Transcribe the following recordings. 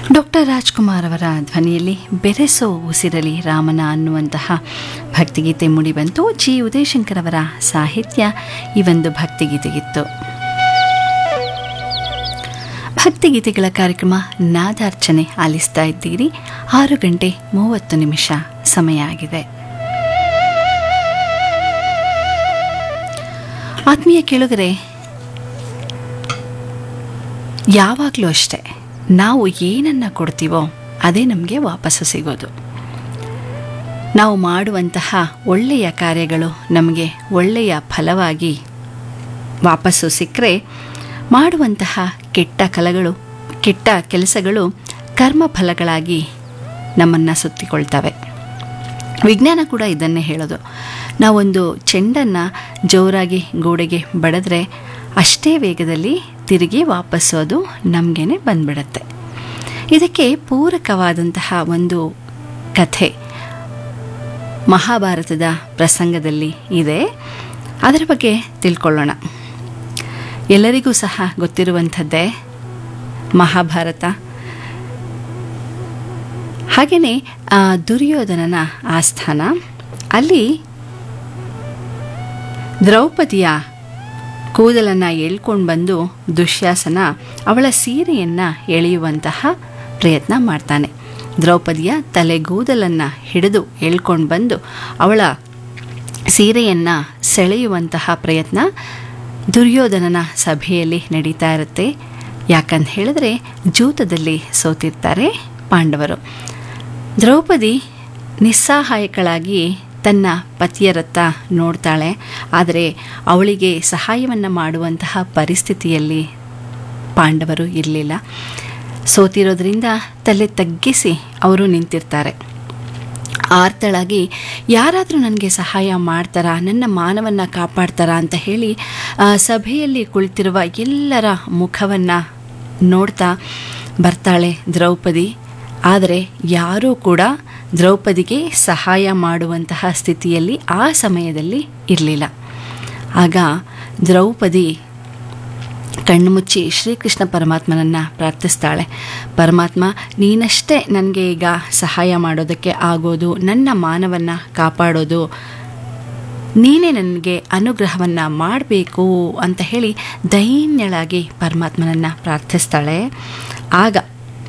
doctor Rajkumar ಅವರ ಧ್ವನಿಯಲ್ಲಿ ಬೆರೆಸೋ ಉಸಿರಲಿ ರಾಮನ ಅನ್ನುವಂತಹ ಭಕ್ತಿಗೀತೆ ಮೂಡಿಬಂತು ಜಿ ಉದಯಶಂಕರ್ ಅವರ ಸಾಹಿತ್ಯ ಈ ಒಂದು ಭಕ್ತಿಗೀತೆಗಿತ್ತು ಭಕ್ತಿಗೀತೆಗಳ ಕಾರ್ಯಕ್ರಮ ನಾದಾರ್ಚನೆ ಆಲಿಸ್ತಾ ಇದ್ದೀರಿ ಆರು ಗಂಟೆ ಮೂವತ್ತು ನಿಮಿಷ ಸಮಯ ಆಗಿದೆ ಆತ್ಮೀಯ ಕೇಳುಗರೆ ಯಾವಾಗಲೂ ಅಷ್ಟೇ ನಾವು ಏನನ್ನ ಕೊಡ್ತೀವೋ ಅದೇ ನಮಗೆ ವಾಪಸ್ಸು ಸಿಗೋದು ನಾವು ಮಾಡುವಂತಹ ಒಳ್ಳೆಯ ಕಾರ್ಯಗಳು ನಮಗೆ ಒಳ್ಳೆಯ ಫಲವಾಗಿ ವಾಪಸ್ಸು ಸಿಕ್ಕರೆ ಮಾಡುವಂತಹ ಕೆಟ್ಟ ಕಲಗಳು ಕೆಟ್ಟ ಕೆಲಸಗಳು ಕರ್ಮ ಫಲಗಳಾಗಿ ನಮ್ಮನ್ನು ಸುತ್ತಿಕೊಳ್ತವೆ ವಿಜ್ಞಾನ ಕೂಡ ಇದನ್ನೇ ಹೇಳೋದು ನಾವೊಂದು ಚೆಂಡನ್ನು ಜೋರಾಗಿ ಗೋಡೆಗೆ ಬಡಿದ್ರೆ ಅಷ್ಟೇ ವೇಗದಲ್ಲಿ ತಿರುಗಿ ವಾಪಸ್ಸು ಅದು ನಮಗೇನೆ ಬಂದ್ಬಿಡತ್ತೆ ಇದಕ್ಕೆ ಪೂರಕವಾದಂತಹ ಒಂದು ಕಥೆ ಮಹಾಭಾರತದ ಪ್ರಸಂಗದಲ್ಲಿ ಇದೆ ಅದರ ಬಗ್ಗೆ ತಿಳ್ಕೊಳ್ಳೋಣ ಎಲ್ಲರಿಗೂ ಸಹ ಗೊತ್ತಿರುವಂಥದ್ದೇ ಮಹಾಭಾರತ ಹಾಗೆಯೇ ದುರ್ಯೋಧನನ ಆಸ್ಥಾನ ಅಲ್ಲಿ ದ್ರೌಪದಿಯ ಕೂದಲನ್ನು ಎಳ್ಕೊಂಡು ಬಂದು ದುಶ್ಯಾಸನ ಅವಳ ಸೀರೆಯನ್ನು ಎಳೆಯುವಂತಹ ಪ್ರಯತ್ನ ಮಾಡ್ತಾನೆ ದ್ರೌಪದಿಯ ತಲೆಗೂದಲನ್ನು ಹಿಡಿದು ಎಳ್ಕೊಂಡು ಬಂದು ಅವಳ ಸೀರೆಯನ್ನು ಸೆಳೆಯುವಂತಹ ಪ್ರಯತ್ನ ದುರ್ಯೋಧನನ ಸಭೆಯಲ್ಲಿ ನಡೀತಾ ಇರುತ್ತೆ ಯಾಕಂತ ಹೇಳಿದ್ರೆ ಜೂತದಲ್ಲಿ ಸೋತಿರ್ತಾರೆ ಪಾಂಡವರು ದ್ರೌಪದಿ ನಿಸ್ಸಹಾಯಕಳಾಗಿ ತನ್ನ ಪತಿಯರತ್ತ ನೋಡ್ತಾಳೆ ಆದರೆ ಅವಳಿಗೆ ಸಹಾಯವನ್ನು ಮಾಡುವಂತಹ ಪರಿಸ್ಥಿತಿಯಲ್ಲಿ ಪಾಂಡವರು ಇರಲಿಲ್ಲ ಸೋತಿರೋದ್ರಿಂದ ತಲೆ ತಗ್ಗಿಸಿ ಅವರು ನಿಂತಿರ್ತಾರೆ ಆರ್ತಳಾಗಿ ಯಾರಾದರೂ ನನಗೆ ಸಹಾಯ ಮಾಡ್ತಾರಾ ನನ್ನ ಮಾನವನ್ನು ಕಾಪಾಡ್ತಾರಾ ಅಂತ ಹೇಳಿ ಸಭೆಯಲ್ಲಿ ಕುಳಿತಿರುವ ಎಲ್ಲರ ಮುಖವನ್ನು ನೋಡ್ತಾ ಬರ್ತಾಳೆ ದ್ರೌಪದಿ ಆದರೆ ಯಾರೂ ಕೂಡ ದ್ರೌಪದಿಗೆ ಸಹಾಯ ಮಾಡುವಂತಹ ಸ್ಥಿತಿಯಲ್ಲಿ ಆ ಸಮಯದಲ್ಲಿ ಇರಲಿಲ್ಲ ಆಗ ದ್ರೌಪದಿ ಕಣ್ಣು ಮುಚ್ಚಿ ಶ್ರೀಕೃಷ್ಣ ಪರಮಾತ್ಮನನ್ನು ಪ್ರಾರ್ಥಿಸ್ತಾಳೆ ಪರಮಾತ್ಮ ನೀನಷ್ಟೇ ನನಗೆ ಈಗ ಸಹಾಯ ಮಾಡೋದಕ್ಕೆ ಆಗೋದು ನನ್ನ ಮಾನವನ್ನು ಕಾಪಾಡೋದು ನೀನೇ ನನಗೆ ಅನುಗ್ರಹವನ್ನು ಮಾಡಬೇಕು ಅಂತ ಹೇಳಿ ದೈನ್ಯಳಾಗಿ ಪರಮಾತ್ಮನನ್ನು ಪ್ರಾರ್ಥಿಸ್ತಾಳೆ ಆಗ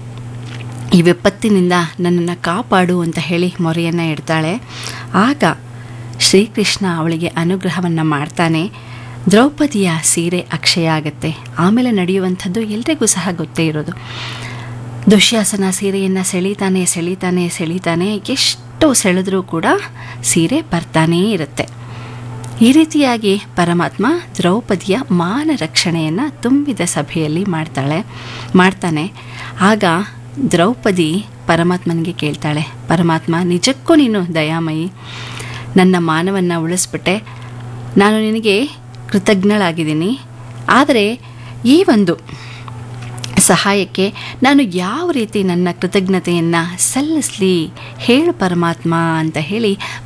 ಈ ವಿಪತ್ತಿನಿಂದ ನನ್ನನ್ನು ಕಾಪಾಡು ಅಂತ ಹೇಳಿ ಮೊರೆಯನ್ನು ಇಡ್ತಾಳೆ ಆಗ ಶ್ರೀಕೃಷ್ಣ ಅವಳಿಗೆ ಅನುಗ್ರಹವನ್ನು ಮಾಡ್ತಾನೆ ದ್ರೌಪದಿಯ ಸೀರೆ ಅಕ್ಷಯ ಆಗುತ್ತೆ ಆಮೇಲೆ ನಡೆಯುವಂಥದ್ದು ಎಲ್ರಿಗೂ ಸಹ ಗೊತ್ತೇ ಇರೋದು ದುಶ್ಯಾಸನ ಸೀರೆಯನ್ನು ಸೆಳೀತಾನೆ ಸೆಳೀತಾನೆ ಸೆಳೀತಾನೆ ಎಷ್ಟು ಸೆಳೆದ್ರೂ ಕೂಡ ಸೀರೆ ಬರ್ತಾನೇ ಇರುತ್ತೆ ಈ ರೀತಿಯಾಗಿ ಪರಮಾತ್ಮ ದ್ರೌಪದಿಯ ಮಾನ ರಕ್ಷಣೆಯನ್ನು ತುಂಬಿದ ಸಭೆಯಲ್ಲಿ ಮಾಡ್ತಾಳೆ ಮಾಡ್ತಾನೆ ಆಗ ದ್ರೌಪದಿ ಪರಮಾತ್ಮನಿಗೆ ಕೇಳ್ತಾಳೆ ಪರಮಾತ್ಮ ನಿಜಕ್ಕೂ ನೀನು ದಯಾಮಯಿ ನನ್ನ ಮಾನವನ್ನು ಉಳಿಸ್ಬಿಟ್ಟೆ ನಾನು ನಿನಗೆ ಕೃತಜ್ಞಳಾಗಿದ್ದೀನಿ ಆದರೆ ಈ ಒಂದು ಸಹಾಯಕ್ಕೆ ನಾನು ಯಾವ ರೀತಿ ನನ್ನ ಕೃತಜ್ಞತೆಯನ್ನು ಸಲ್ಲಿಸಲಿ ಹೇಳು ಪರಮಾತ್ಮ ಅಂತ ಹೇಳಿ